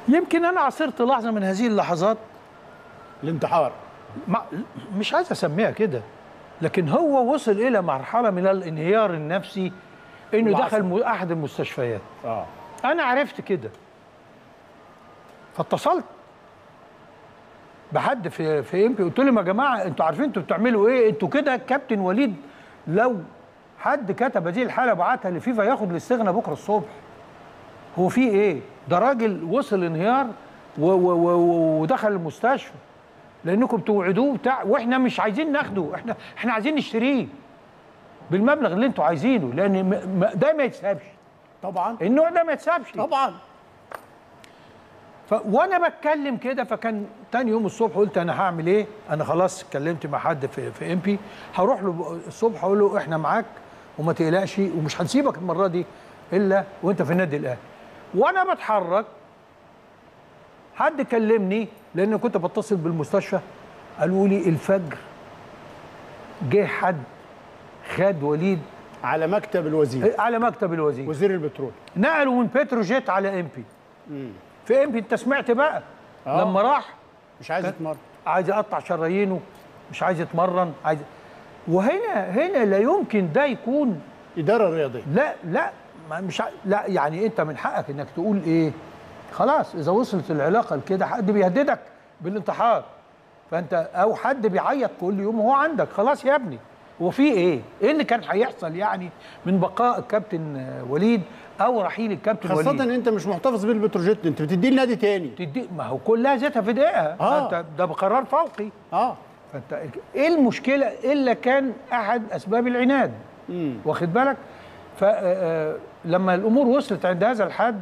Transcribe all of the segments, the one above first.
يمكن انا عاصرت لحظه من هذه اللحظات الانتحار ما مش عايز اسميها كده لكن هو وصل الى مرحله من الانهيار النفسي انه العصب. دخل م- احد المستشفيات اه انا عرفت كده فاتصلت بحد في في ام بي قلت لهم يا جماعه انتوا عارفين انتوا بتعملوا ايه انتوا كده كابتن وليد لو حد كتب هذه الحاله وبعتها لفيفا ياخد الاستغنى بكره الصبح هو في ايه ده راجل وصل انهيار و- و- و- ودخل المستشفى لانكم توعدوه بتاع واحنا مش عايزين ناخده احنا احنا عايزين نشتريه بالمبلغ اللي انتوا عايزينه لان م- م- ده ما يتسابش طبعا النوع ده ما يتسابش طبعا ف... وانا بتكلم كده فكان تاني يوم الصبح قلت انا هعمل ايه انا خلاص اتكلمت مع حد في في ام بي هروح له الصبح اقول له احنا معاك وما تقلقش ومش هنسيبك المره دي الا وانت في النادي الاهلي وانا بتحرك حد كلمني لان كنت بتصل بالمستشفى قالوا لي الفجر جه حد خد وليد على مكتب الوزير على مكتب الوزير وزير البترول نقلوا من بتروجيت على ام بي في ام بي انت سمعت بقى آه. لما راح مش عايز يتمرن عايز يقطع شرايينه مش عايز يتمرن عايز وهنا هنا لا يمكن ده يكون اداره رياضيه لا لا ما مش ع... لا يعني انت من حقك انك تقول ايه خلاص اذا وصلت العلاقه لكده حد بيهددك بالانتحار فانت او حد بيعيط كل يوم وهو عندك خلاص يا ابني هو في ايه؟ ايه اللي كان هيحصل يعني من بقاء الكابتن آه، وليد او رحيل الكابتن خاصه وليد ان انت مش محتفظ بالبتروجيت انت بتديه لنادي تاني تدي ما هو كلها زيتها في دقيقه آه. فانت ده بقرار فوقي اه فانت ايه المشكله الا كان احد اسباب العناد امم واخد بالك فلما الامور وصلت عند هذا الحد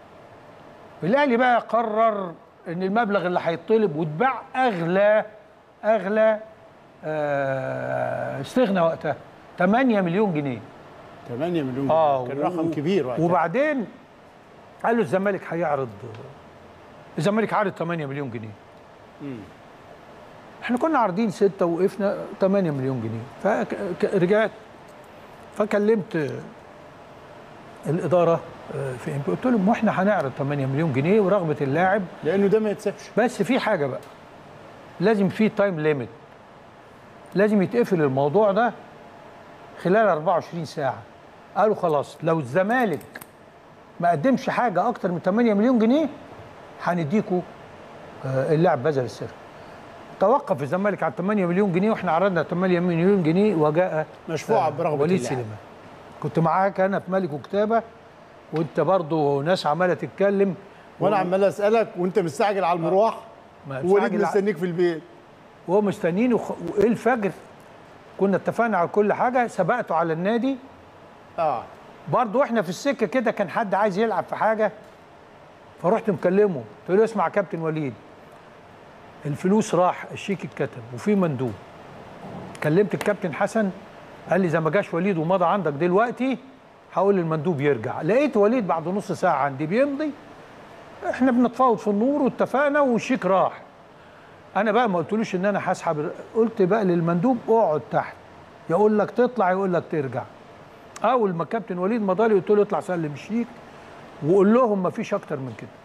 الاهلي بقى قرر ان المبلغ اللي هيطلب واتباع اغلى اغلى آه، استغنى وقتها 8 مليون جنيه 8 مليون اه جنيه. كان و- رقم كبير وقتها وبعدين قالوا الزمالك هيعرض الزمالك عرض 8 مليون جنيه مم. احنا كنا عارضين ستة وقفنا 8 مليون جنيه فرجعت فكلمت الإدارة آه، في ام قلت لهم واحنا هنعرض 8 مليون جنيه ورغبة اللاعب لانه ده ما يتسابش بس في حاجة بقى لازم في تايم ليميت لازم يتقفل الموضوع ده خلال 24 ساعة قالوا خلاص لو الزمالك ما قدمش حاجة أكتر من 8 مليون جنيه هنديكوا آه، اللاعب بذل السر توقف الزمالك على 8 مليون جنيه واحنا عرضنا 8 مليون جنيه وجاء مشفوعة آه، برغبة وليد اللاعب. سليمان كنت معاك انا في ملك وكتابه وانت برضو ناس عماله تتكلم وانا عمال اسالك وانت مستعجل على المروح ما ووليد مستعجل ع- مستنيك في البيت وهو مستنيين وخ... وايه الفجر كنا اتفقنا على كل حاجه سبقته على النادي اه برضو احنا في السكه كده كان حد عايز يلعب في حاجه فرحت مكلمه قلت له اسمع يا كابتن وليد الفلوس راح الشيك اتكتب وفي مندوب كلمت الكابتن حسن قال لي اذا ما جاش وليد ومضى عندك دلوقتي هقول للمندوب يرجع لقيت وليد بعد نص ساعه عندي بيمضي احنا بنتفاوض في النور واتفقنا والشيك راح انا بقى ما قلتلوش ان انا هسحب الر- قلت بقى للمندوب اقعد تحت يقول لك تطلع يقول لك ترجع اول ما كابتن وليد مضى لي قلت له اطلع سلم الشيك وقول لهم ما فيش اكتر من كده